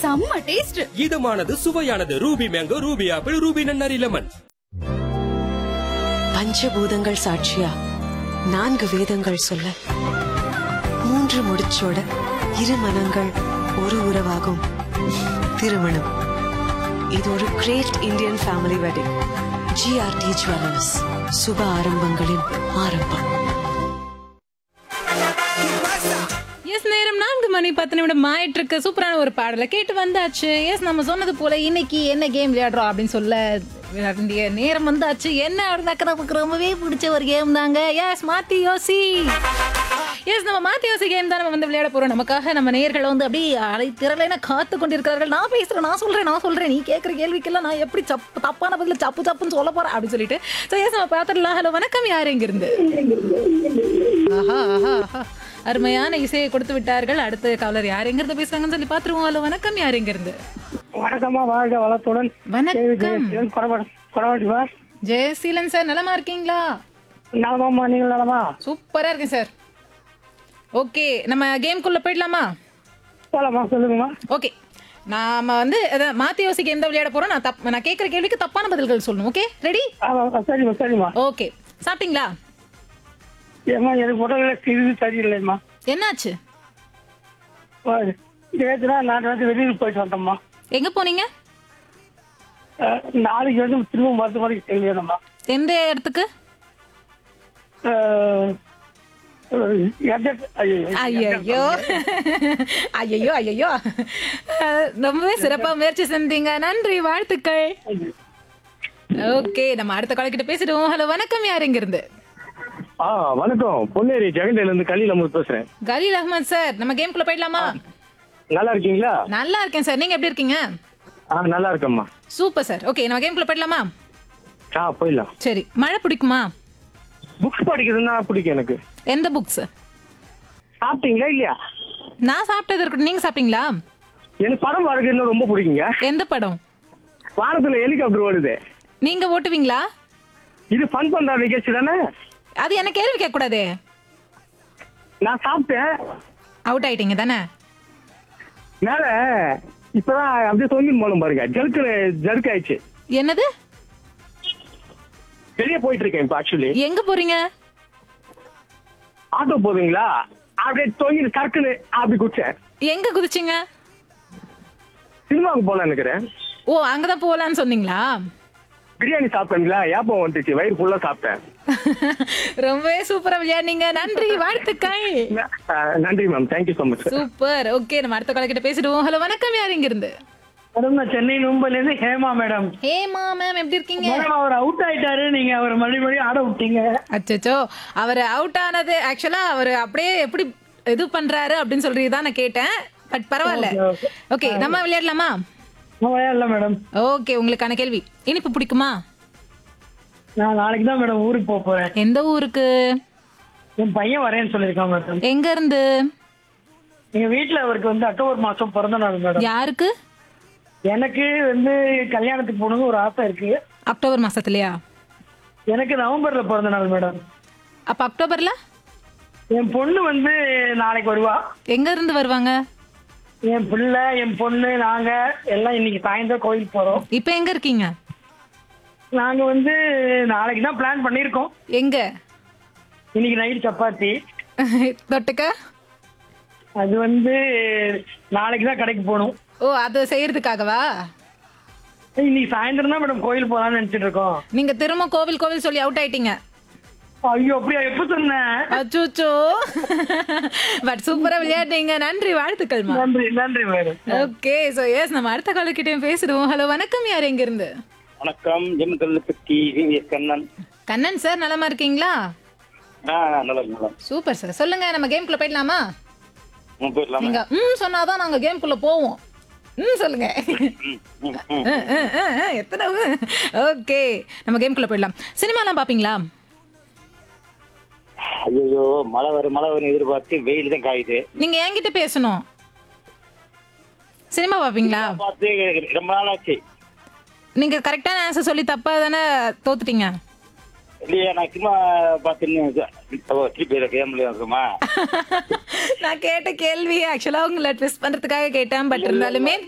செம்ம டேஸ்ட் இதமானது சுவையானது Ruby mango Ruby apple Ruby நன்னாரி லெமன் பஞ்சபூதங்கள் சாட்சியா நான்கு வேதங்கள் சொல்ல மூன்று முடிச்சோட இரு மனங்கள் ஒரு உறவாகும் திருமணம் இது ஒரு great Indian family wedding GRT jewellers சுப ஆரம்பங்களின் ஆரம்பம் எஸ் நேரம் நான்கு மணி பத்து நிமிடம் ஆயிட்டு இருக்கு சூப்பரான ஒரு பாடலை கேட்டு வந்தாச்சு எஸ் நம்ம சொன்னது போல இன்னைக்கு என்ன கேம் விளையாடுறோம் அப்படின்னு சொல்ல வேண்டிய நேரம் வந்தாச்சு என்ன அப்படின்னாக்க நமக்கு ரொம்பவே பிடிச்ச ஒரு கேம் தாங்க எஸ் மாத்தி யோசி எஸ் நம்ம மாத்தி யோசி கேம் தான் நம்ம வந்து விளையாட போறோம் நமக்காக நம்ம நேயர்கள் வந்து அப்படியே அலை திரளென காத்து கொண்டிருக்கிறார்கள் நான் பேசுறேன் நான் சொல்றேன் நான் சொல்றேன் நீ கேட்குற கேள்விக்கெல்லாம் நான் எப்படி சப்பு தப்பான பதில சப்பு சப்புன்னு சொல்ல போறேன் அப்படின்னு சொல்லிட்டு ஸோ எஸ் நம்ம பார்த்துடலாம் ஹலோ வணக்கம் யார் எங்கிருந்து ஆஹா ஆஹா ஆஹா அருமையான இசையை கொடுத்து விட்டார்கள் அடுத்த காலர் யார் எங்கிருந்து பேசுறாங்கன்னு சொல்லி பாத்துருவோம் ஹலோ வணக்கம் யார் எங்கிருந்து வணக்கம்மா வாழ்க வளத்துடன் வணக்கம் குறவாடிவா ஜெயசீலன் சார் நலமா இருக்கீங்களா நலமாம்மா நீங்கள் நலமா சூப்பரா இருக்கேன் சார் ஓகே நம்ம கேம்குள்ள போயிடலாமா போலாமா சொல்லுங்கம்மா ஓகே நாம வந்து அதான் மாத்தி யோசி கேம் தான் விளையாட போறோம் நான் தப் நான் கேட்குற கேள்விக்கு தப்பான பதில்கள் சொல்லணும் ஓகே ரெடி ஆமா, சரிம்மா சரிம்மா ஓகே சாப்பிட்டீங்களா ஏம்மா எனக்கு உடல்ல சிறிது சரியில்லைம்மா என்னாச்சு நேற்றுனா நான் வந்து வெளியூர் போயிட்டு வந்தோம்மா எங்க போனீங்க அஹ், நாளைக்கு வந்து திரும்ப மருத்துவமனைக்கு செல்லணும்மா எந்த இடத்துக்கு ஐயோ ஐயோ ஐயோ ரொம்பவே சிறப்பா முயற்சி செஞ்சீங்க நன்றி வாழ்த்துக்கள் ஓகே நம்ம அடுத்த கால கிட்ட பேசிடுவோம் ஹலோ வணக்கம் யார் இங்க இருந்து ஆ வணக்கம் பொன்னேரி ஜெகண்டையில இருந்து கலியில் அமர் பேசுறேன் கலீல் அஹ்மத் சார் நம்ம கேம்குள்ள போயிடலாமா நல்லா இருக்கீங்களா நல்லா இருக்கேன் சார் நீங்க எப்படி இருக்கீங்க ஆ நல்லா இருக்கேம்மா சூப்பர் சார் ஓகே நம்ம கேம்குள்ள போயிடலாமா ஆ போயிடலாம் சரி மழை பிடிக்குமா புக்ஸ் படிக்கிறதுன்னா பிடிக்கும் எனக்கு எந்த புக்ஸ் சாப்பிட்டீங்களா இல்லையா நான் சாப்பிட்டது இருக்கட்டும் நீங்க சாப்பிட்டீங்களா எனக்கு படம் பார்க்கறது ரொம்ப பிடிக்குங்க எந்த படம் வானத்துல ஹெலிகாப்டர் ஓடுது நீங்க ஓட்டுவீங்களா இது ஃபன் பண்ற நிகழ்ச்சி தானே அது என்ன கேள்வி கேட்க கூடாதே நான் சாப்பிட்டேன் அவுட் ஆயிட்டீங்க தானே மேல இப்பதான் அப்படியே தொங்கி போகணும் பாருங்க ஜருக்கு ஜருக்கு ஆயிடுச்சு என்னது வெளியே போயிட்டு இருக்கேன் இப்போ ஆக்சுவலி எங்க போறீங்க ஆட்டோ போதுங்களா அப்படியே தொங்கி சர்க்குன்னு அப்படி குடிச்சேன் எங்க குதிச்சீங்க சினிமாவுக்கு போலாம் நினைக்கிறேன் ஓ அங்கதான் போகலான்னு சொன்னீங்களா பிரியாணி சாப்பிட்டேங்களா ஏப்பம் வந்துச்சு வயிறு ஃபுல்லா சாப்பிட்டேன் ரொம்பவே சூப்பரா விளையாடுனீங்க நன்றி வாழ்த்துக்கள் ஆ, நன்றி ma'am thank you so much super okay நம்ம அடுத்த காலக்கிட்ட பேசிடுவோம் ஹலோ வணக்கம் யார் இங்க இருந்து மேடம் நான் சென்னை மும்பைல இருந்து ஹேமா மேடம் ஹேமா மேம் எப்படி இருக்கீங்க மேடம் அவர் அவுட் ஆயிட்டாரு நீங்க அவர் மறுபடியும் மறுபடியும் ஆட விட்டீங்க அச்சச்சோ அவர் அவுட் ஆனது ஆக்சுவலா அவர் அப்படியே எப்படி இது பண்றாரு அப்படின்னு சொல்லி தான் நான் கேட்டேன் பட் பரவாயில்ல ஓகே நம்ம விளையாடலாமா இல்ல மேடம் ஓகே உங்களுக்கான கேள்வி இனிப்பு பிடிக்குமா நான் நாளைக்கு தான் மேடம் ஊருக்கு போக போறேன் எந்த ஊருக்கு என் பையன் வரேன்னு சொல்லியிருக்கான் மேடம் எங்க இருந்து எங்க வீட்டுல அவருக்கு வந்து அக்டோபர் மாசம் பிறந்த நாள் மேடம் யாருக்கு எனக்கு வந்து கல்யாணத்துக்கு போகணும்னு ஒரு ஆசை இருக்கு அக்டோபர் மாசத்துலயா எனக்கு நவம்பர்ல பிறந்த நாள் மேடம் அப்ப அக்டோபர்ல என் பொண்ணு வந்து நாளைக்கு வருவா எங்க இருந்து வருவாங்க என் பிள்ளை என் பொண்ணு நாங்க எல்லாம் இன்னைக்கு சாயந்தரம் கோயிலுக்கு போறோம் இப்ப எங்க இருக்கீங்க நாங்க வந்து நாளைக்கு தான் பிளான் பண்ணியிருக்கோம் எங்க இன்னைக்கு நைட் சப்பாத்தி தொட்டுக்க அது வந்து நாளைக்கு தான் கடைக்கு போகணும் ஓ அது செய்யறதுக்காகவா இன்னைக்கு சாயந்தரம் தான் மேடம் கோயில் போகலாம்னு நினைச்சிட்டு இருக்கோம் நீங்க திரும்ப கோவில் கோவில் சொல்லி அவுட் ஆயிட்டீங்க ஐயோ அப்படியா எப்ப சொன்னேன் அச்சோச்சோ பட் சூப்பரா விளையாடுறீங்க நன்றி வாழ்த்துக்கள்மா நன்றி நன்றி மேடம் ஓகே சோ எஸ் நம்ம அடுத்த காலக்கிட்டையும் பேசிடுவோம் ஹலோ வணக்கம் யார் எங்க இருந்து வணக்கம் Jim Kalluppatti VVS Kannan Kannan sir நலமா இருக்கீங்களா ஆ நல்லா நல்லா சூப்பர் சார் சொல்லுங்க நம்ம கேம்குள்ள போயிடலாமா ம் போயிடலாமா நீங்க ம் சொன்னாதான் நாங்க கேம்குள்ள போவோம் ம் சொல்லுங்க ம், ம். அஹ், அஹ், அஹ், அஹ், எத்தனை ஓகே நம்ம கேம்குள்ள போயிடலாம் சினிமாலாம் பாப்பீங்களா ஐயோ மழை வரும் மழை வரும் எதிர்பார்த்து வெயில் தான் காயுது நீங்க என்கிட்ட பேசணும் சினிமா பாப்பீங்களா பார்த்து ரொம்ப நாள் ஆச்சு நீங்க கரெக்டான ஆன்சர் சொல்லி தப்பா தானே தோத்துட்டீங்க இல்லையா நான் சும்மா பார்த்துன்னு ஓ திருப்பி கேம்ல இருக்குமா நான் கேட்ட கேள்வி ஆக்சுவலா உங்களை ட்விஸ்ட் பண்றதுக்காக கேட்டேன் பட் இருந்தாலுமே